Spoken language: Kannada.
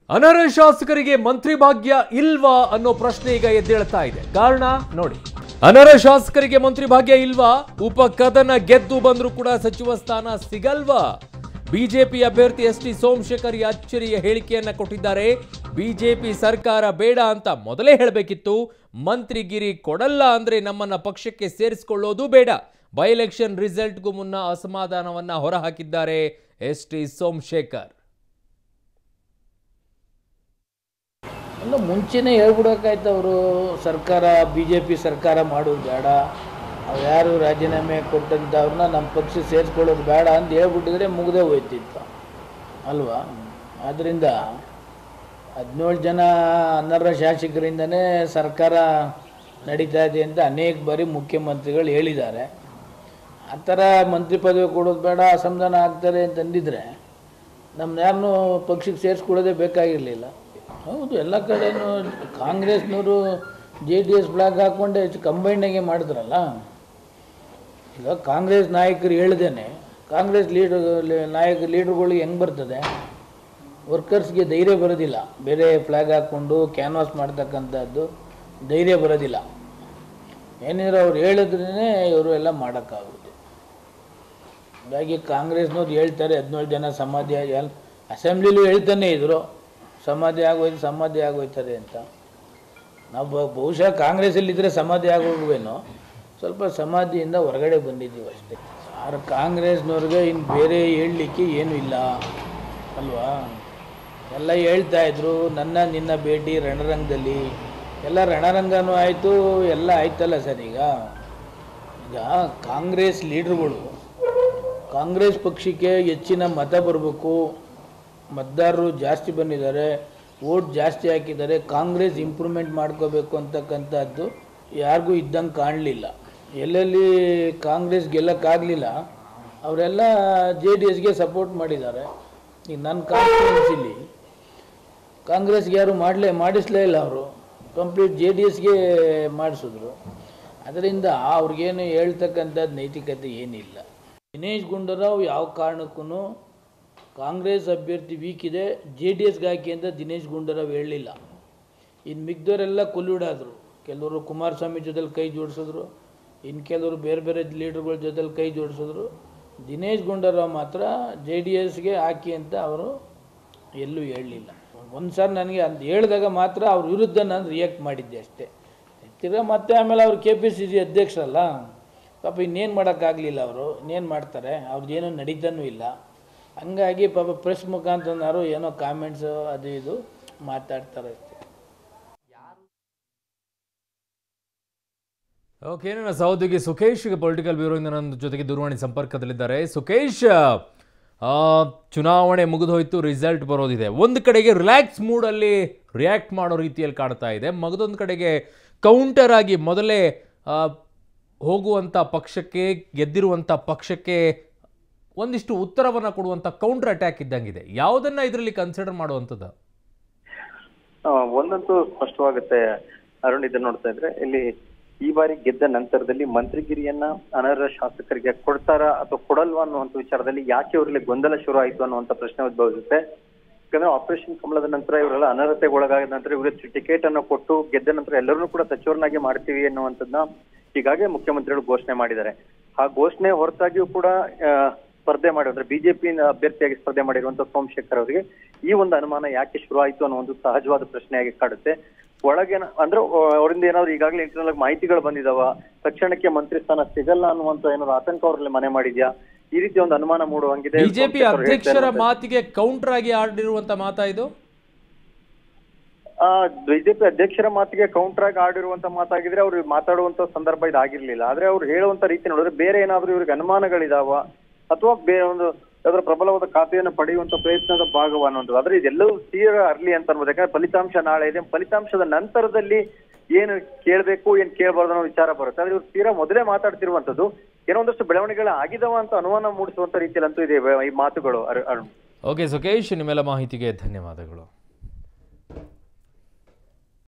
ಅನರ್ಹ ಶಾಸಕರಿಗೆ ಮಂತ್ರಿ ಭಾಗ್ಯ ಇಲ್ವಾ ಅನ್ನೋ ಪ್ರಶ್ನೆ ಈಗ ಎದ್ದೇಳ್ತಾ ಇದೆ ಕಾರಣ ನೋಡಿ ಅನರ್ಹ ಶಾಸಕರಿಗೆ ಮಂತ್ರಿ ಭಾಗ್ಯ ಇಲ್ವಾ ಉಪ ಕದನ ಗೆದ್ದು ಬಂದ್ರು ಕೂಡ ಸಚಿವ ಸ್ಥಾನ ಸಿಗಲ್ವಾ ಬಿಜೆಪಿ ಅಭ್ಯರ್ಥಿ ಎಸ್ ಟಿ ಸೋಮಶೇಖರ್ ಈ ಅಚ್ಚರಿಯ ಹೇಳಿಕೆಯನ್ನ ಕೊಟ್ಟಿದ್ದಾರೆ ಬಿಜೆಪಿ ಸರ್ಕಾರ ಬೇಡ ಅಂತ ಮೊದಲೇ ಹೇಳಬೇಕಿತ್ತು ಮಂತ್ರಿಗಿರಿ ಕೊಡಲ್ಲ ಅಂದ್ರೆ ನಮ್ಮನ್ನ ಪಕ್ಷಕ್ಕೆ ಸೇರಿಸಿಕೊಳ್ಳೋದು ಬೇಡ ಬೈ ಎಲೆಕ್ಷನ್ ರಿಸಲ್ಟ್ಗೂ ಮುನ್ನ ಅಸಮಾಧಾನವನ್ನ ಹೊರಹಾಕಿದ್ದಾರೆ ಎಸ್ ಟಿ ಸೋಮಶೇಖರ್ ಅಲ್ಲ ಮುಂಚೆನೇ ಹೇಳ್ಬಿಡೋಕ್ಕಾಯ್ತು ಅವರು ಸರ್ಕಾರ ಬಿ ಜೆ ಪಿ ಸರ್ಕಾರ ಮಾಡೋದು ಬೇಡ ಅವ್ರು ಯಾರು ರಾಜೀನಾಮೆ ಕೊಟ್ಟಂಥವ್ರನ್ನ ನಮ್ಮ ಪಕ್ಷ ಸೇರಿಸ್ಕೊಳ್ಳೋದು ಬೇಡ ಅಂತ ಹೇಳ್ಬಿಟ್ಟಿದ್ರೆ ಮುಗ್ದೇ ಹೋಯ್ತಿತ್ತು ಅಲ್ವಾ ಆದ್ದರಿಂದ ಹದಿನೇಳು ಜನ ಅನರ್ಹ ಶಾಸಕರಿಂದನೇ ಸರ್ಕಾರ ನಡೀತಾ ಇದೆ ಅಂತ ಅನೇಕ ಬಾರಿ ಮುಖ್ಯಮಂತ್ರಿಗಳು ಹೇಳಿದ್ದಾರೆ ಆ ಥರ ಮಂತ್ರಿ ಪದವಿ ಕೊಡೋದು ಬೇಡ ಅಸಮಾಧಾನ ಆಗ್ತಾರೆ ಅಂತಂದಿದ್ರೆ ನಮ್ಮನ್ನ ಯಾರನ್ನೂ ಪಕ್ಷಕ್ಕೆ ಸೇರಿಸ್ಕೊಳ್ಳೋದೇ ಬೇಕಾಗಿರಲಿಲ್ಲ ಹೌದು ಎಲ್ಲ ಕಡೆನೂ ಕಾಂಗ್ರೆಸ್ನವರು ಜೆ ಡಿ ಎಸ್ ಬ್ಲಾಕ್ ಹಾಕ್ಕೊಂಡೆ ಕಂಬೈಂಡಾಗೆ ಮಾಡಿದ್ರಲ್ಲ ಈಗ ಕಾಂಗ್ರೆಸ್ ನಾಯಕರು ಹೇಳ್ದೇನೆ ಕಾಂಗ್ರೆಸ್ ಲೀಡರ್ ನಾಯಕ ಲೀಡರ್ಗಳಿಗೆ ಹೆಂಗೆ ಬರ್ತದೆ ವರ್ಕರ್ಸ್ಗೆ ಧೈರ್ಯ ಬರೋದಿಲ್ಲ ಬೇರೆ ಫ್ಲ್ಯಾಗ್ ಹಾಕ್ಕೊಂಡು ಕ್ಯಾನ್ವಾಸ್ ಮಾಡ್ತಕ್ಕಂಥದ್ದು ಧೈರ್ಯ ಬರೋದಿಲ್ಲ ಏನಿದ್ರೆ ಅವ್ರು ಹೇಳಿದ್ರೇ ಇವರು ಎಲ್ಲ ಮಾಡೋಕ್ಕಾಗುತ್ತೆ ಹಾಗಾಗಿ ಕಾಂಗ್ರೆಸ್ನವ್ರು ಹೇಳ್ತಾರೆ ಹದಿನೇಳು ಜನ ಸಮಾಧಿ ಆಗಿ ಎಲ್ ಅಸೆಂಬ್ಲಿಲೂ ಹೇಳ್ತಾನೆ ಇದ್ರು ಸಮಾಧಿ ಆಗೋಯ್ತು ಸಮಾಧಿ ಆಗೋಯ್ತಾರೆ ಅಂತ ನಾವು ಬ- ಬಹುಶಃ ಕಾಂಗ್ರೆಸ್ಸಲ್ಲಿದ್ದರೆ ಸಮಾಧಿ ಆಗೋಗುವೇನೋ ಸ್ವಲ್ಪ ಸಮಾಧಿಯಿಂದ ಹೊರಗಡೆ ಬಂದಿದ್ದೀವಿ ಅಷ್ಟೇ ಯಾರು ಕಾಂಗ್ರೆಸ್ನವ್ರಿಗೆ ಇನ್ನು ಬೇರೆ ಹೇಳಲಿಕ್ಕೆ ಏನೂ ಇಲ್ಲ ಅಲ್ವಾ ಎಲ್ಲ ಹೇಳ್ತಾ ಇದ್ರು ನನ್ನ ನಿನ್ನ ಭೇಟಿ ರಣರಂಗದಲ್ಲಿ ಎಲ್ಲ ರಣರಂಗನೂ ಆಯಿತು ಎಲ್ಲ ಆಯ್ತಲ್ಲ ಸರ್ ಈಗ ಈಗ ಕಾಂಗ್ರೆಸ್ ಲೀಡ್ರುಗಳು ಕಾಂಗ್ರೆಸ್ ಪಕ್ಷಕ್ಕೆ ಹೆಚ್ಚಿನ ಮತ ಬರಬೇಕು ಮತದಾರರು ಜಾಸ್ತಿ ಬಂದಿದ್ದಾರೆ ವೋಟ್ ಜಾಸ್ತಿ ಹಾಕಿದ್ದಾರೆ ಕಾಂಗ್ರೆಸ್ ಇಂಪ್ರೂವ್ಮೆಂಟ್ ಮಾಡ್ಕೋಬೇಕು ಅಂತಕ್ಕಂಥದ್ದು ಯಾರಿಗೂ ಇದ್ದಂಗೆ ಕಾಣಲಿಲ್ಲ ಎಲ್ಲೆಲ್ಲಿ ಕಾಂಗ್ರೆಸ್ ಗೆಲ್ಲಕ್ಕಾಗಲಿಲ್ಲ ಅವರೆಲ್ಲ ಜೆ ಡಿ ಎಸ್ಗೆ ಸಪೋರ್ಟ್ ಮಾಡಿದ್ದಾರೆ ಈಗ ನನ್ನ ಕಾನ್ಸ್ಟಿಟ್ಯೂನ್ಸಿಲಿ ಕಾಂಗ್ರೆಸ್ಗೆ ಯಾರು ಮಾಡಲೇ ಮಾಡಿಸ್ಲೇ ಇಲ್ಲ ಅವರು ಕಂಪ್ಲೀಟ್ ಜೆ ಡಿ ಎಸ್ಗೆ ಮಾಡಿಸಿದ್ರು ಅದರಿಂದ ಅವ್ರಿಗೇನು ಹೇಳ್ತಕ್ಕಂಥದ್ದು ನೈತಿಕತೆ ಏನಿಲ್ಲ ದಿನೇಶ್ ಗುಂಡೂರಾವ್ ಯಾವ ಕಾರಣಕ್ಕೂ ಕಾಂಗ್ರೆಸ್ ಅಭ್ಯರ್ಥಿ ವೀಕ್ ಇದೆ ಜೆ ಡಿ ಎಸ್ಗೆ ಹಾಕಿ ಅಂತ ದಿನೇಶ್ ಗುಂಡೂರಾವ್ ಹೇಳಲಿಲ್ಲ ಇನ್ನು ಮಿಗ್ದವರೆಲ್ಲ ಕೊಲ್ಲುಡಾದರು ಕೆಲವರು ಕುಮಾರಸ್ವಾಮಿ ಜೊತೆಲಿ ಕೈ ಜೋಡಿಸಿದ್ರು ಇನ್ನು ಕೆಲವರು ಬೇರೆ ಬೇರೆ ಲೀಡರ್ಗಳ ಜೊತೆಲಿ ಕೈ ಜೋಡಿಸಿದ್ರು ದಿನೇಶ್ ಗುಂಡೂರಾವ್ ಮಾತ್ರ ಜೆ ಡಿ ಎಸ್ಗೆ ಹಾಕಿ ಅಂತ ಅವರು ಎಲ್ಲೂ ಹೇಳಲಿಲ್ಲ ಒಂದು ಸಾರಿ ನನಗೆ ಅಂತ ಹೇಳಿದಾಗ ಮಾತ್ರ ಅವ್ರ ವಿರುದ್ಧ ನಾನು ರಿಯಾಕ್ಟ್ ಮಾಡಿದ್ದೆ ಅಷ್ಟೇ ತಿರ್ಗಾ ಮತ್ತೆ ಆಮೇಲೆ ಅವ್ರು ಕೆ ಪಿ ಸಿ ಸಿ ಅಧ್ಯಕ್ಷರಲ್ಲ ಪಾಪ ಇನ್ನೇನು ಮಾಡೋಕ್ಕಾಗಲಿಲ್ಲ ಅವರು ಇನ್ನೇನು ಮಾಡ್ತಾರೆ ಅವ್ರದ್ದೇನೂ ನಡೀತಾನೂ ಇಲ್ಲ ಹಂಗಾಗಿ ಪಾಪ ಪ್ರೆಸ್ ಮುಖಾಂತರನಾರು ಏನೋ ಕಾಮೆಂಟ್ಸು ಅದು ಇದು ಮಾತಾಡ್ತಾರೆ ಅಷ್ಟೇ ಓಕೆ ನನ್ನ ಸಹೋದ್ಯೋಗಿ ಸುಖೇಶ್ ಈಗ ಪೊಲಿಟಿಕಲ್ ಬ್ಯೂರೋಯಿಂದ ನನ್ನ ಜೊತೆಗೆ ದೂರವಾಣಿ ಸಂಪರ್ಕದಲ್ಲಿದ್ದಾರೆ ಸುಖೇಶ್ ಆ, ಚುನಾವಣೆ ಮುಗಿದೋಯ್ತು ರಿಸಲ್ಟ್ ಬರೋದಿದೆ ಒಂದು ಕಡೆಗೆ ರಿಲ್ಯಾಕ್ಸ್ ಮೂಡಲ್ಲಿ ರಿಯಾಕ್ಟ್ ಮಾಡೋ ರೀತಿಯಲ್ಲಿ ಕಾಣ್ತಾ ಇದೆ ಮಗದೊಂದು ಕಡೆಗೆ ಕೌಂಟರ್ ಆಗಿ ಮೊದಲೇ ಆ, ಹೋಗುವಂಥ ಪಕ್ಷಕ್ಕೆ ಗೆದ್ದಿರುವಂಥ ಪಕ್ಷಕ್ಕೆ ಒಂದಿಷ್ಟು ಉತ್ತರವನ್ನು ಕೊಡುವಂಥ ಕೌಂಟರ್ ಅಟ್ಯಾಕ್ ಇದ್ದಂಗಿದೆ ಯಾವುದನ್ನ ಇದರಲ್ಲಿ ಕನ್ಸಿಡರ್ ಮಾಡುವಂಥದ್ದು ಆ, ಒಂದಂತೂ ಸ್ಪಷ್ಟವಾಗುತ್ತೆ ಅರುಣ್ ಇದನ್ನ ನೋಡ್ತಾ ಇದ್ರೆ ಇಲ್ಲಿ ಈ ಬಾರಿ ಗೆದ್ದ ನಂತರದಲ್ಲಿ ಮಂತ್ರಿಗಿರಿಯನ್ನ ಅನರ್ಹ ಶಾಸಕರಿಗೆ ಕೊಡ್ತಾರಾ ಅಥವಾ ಕೊಡಲ್ವಾ ಅನ್ನುವಂತ ವಿಚಾರದಲ್ಲಿ ಯಾಕೆ ಇವರಲ್ಲಿ ಗೊಂದಲ ಶುರು ಆಯ್ತು ಅನ್ನುವಂತ ಪ್ರಶ್ನೆ ಉದ್ಭವಿಸುತ್ತೆ ಯಾಕಂದ್ರೆ ಆಪರೇಷನ್ ಕಮಲದ ನಂತರ ಇವರೆಲ್ಲ ಅನರ್ಹತೆಗೆ ಒಳಗಾದ ನಂತರ ಇವರಿಗೆ ಟಿಕೆಟ್ ಅನ್ನು ಕೊಟ್ಟು ಗೆದ್ದ ನಂತರ ಎಲ್ಲರನ್ನೂ ಕೂಡ ಸಚಿವರನ್ನಾಗಿ ಮಾಡ್ತೀವಿ ಅನ್ನುವಂಥದ್ದನ್ನ ಈಗಾಗಲೇ ಮುಖ್ಯಮಂತ್ರಿಗಳು ಘೋಷಣೆ ಮಾಡಿದ್ದಾರೆ ಆ ಘೋಷಣೆ ಹೊರತಾಗಿಯೂ ಕೂಡ ಆ, ಸ್ಪರ್ಧೆ ಮಾಡಿ ಅಂದ್ರೆ ಬಿಜೆಪಿ ಅಭ್ಯರ್ಥಿಯಾಗಿ ಸ್ಪರ್ಧೆ ಮಾಡಿರುವಂತ ಸೋಮಶೇಖರ್ ಅವರಿಗೆ ಈ ಒಂದು ಅನುಮಾನ ಯಾಕೆ ಶುರು ಆಯ್ತು ಅನ್ನೋ ಒಂದು ಸಹಜವಾದ ಪ್ರಶ್ನೆಯಾಗಿ ಕಾಡುತ್ತೆ ಒಳಗೆ ಅಂದ್ರೆ ಆ, ಅವರಿಂದ ಏನಾದ್ರು ಈಗಾಗಲೇ ಇಂಟರ್ನಲ್ ಆಗಿ ಮಾಹಿತಿಗಳು ಬಂದಿದಾವ ತಕ್ಷಣಕ್ಕೆ ಮಂತ್ರಿ ಸ್ಥಾನ ಸಿಗಲ್ಲ ಅನ್ನುವಂತ ಏನಾದ್ರು ಆತಂಕ ಅವರಲ್ಲಿ ಮನೆ ಮಾಡಿದ್ಯಾ ಈ ರೀತಿ ಒಂದು ಅನುಮಾನ ಮೂಡುವಂಗಿದೆ ಬಿಜೆಪಿ ಸೋಮಶೇಖರ್ ಅವ್ರು ಹೇಳ್ತಾ ಅಧ್ಯಕ್ಷರ ಇರುವಂತದ್ದು. ಮಾತಿಗೆ ಕೌಂಟರ್ ಆಗಿ ಆಡಿರುವಂಥ ಮಾತಾ ಇದು ಆ ಬಿಜೆಪಿ ಅಧ್ಯಕ್ಷರ ಮಾತಿಗೆ ಕೌಂಟರ್ ಆಗಿ ಆಡಿರುವಂತ ಮಾತಾಗಿದ್ರೆ ಅವ್ರು ಮಾತಾಡುವಂತ ಸಂದರ್ಭ ಇದಾಗಿರ್ಲಿಲ್ಲ ಆದ್ರೆ ಅವ್ರು ಹೇಳುವಂತ ರೀತಿ ನೋಡಿದ್ರೆ ಬೇರೆ ಏನಾದ್ರೂ ಇವ್ರಿಗೆ ಅನುಮಾನಗಳಿದಾವ ಅಥವಾ ಬೇರೆ ಒಂದು ಯಾವ್ದಾದ್ರು ಪ್ರಬಲವಾದ ಖಾತೆಯನ್ನು ಪಡೆಯುವಂತ ಪ್ರಯತ್ನದ ಭಾಗವ ಅನ್ನೋದು ಆದ್ರೆ ಇದೆಲ್ಲವೂ ತೀರ ಅರ್ಲಿ ಅಂತ ಅನ್ಬೋದು ಯಾಕಂದ್ರೆ ಫಲಿತಾಂಶ ನಾಳೆ ಇದೆ ಫಲಿತಾಂಶದ ನಂತರದಲ್ಲಿ ಏನು ಕೇಳ್ಬೇಕು ಏನ್ ಕೇಳಬಾರ್ದು ಅನ್ನೋ ವಿಚಾರ ಬರುತ್ತೆ ಆದ್ರೆ ಇವ್ರು ತೀರಾ ಮೊದಲೇ ಮಾತಾಡ್ತಿರುವಂತದ್ದು ಏನೋ ಒಂದಷ್ಟು ಬೆಳವಣಿಗೆಗಳು ಆಗಿದಾವ ಅಂತ ಅನುಮಾನ ಮೂಡಿಸುವಂತ ರೀತಿಯಲ್ಲಿ ಅಂತೂ ಇದೆ ಈ ಮಾತುಗಳು ಅರು- ಅರುಣ್ ಓಕೆ ಸುಖೇಶ್ ನಿಮ್ಮೆಲ್ಲ ಮಾಹಿತಿಗೆ ಧನ್ಯವಾದಗಳು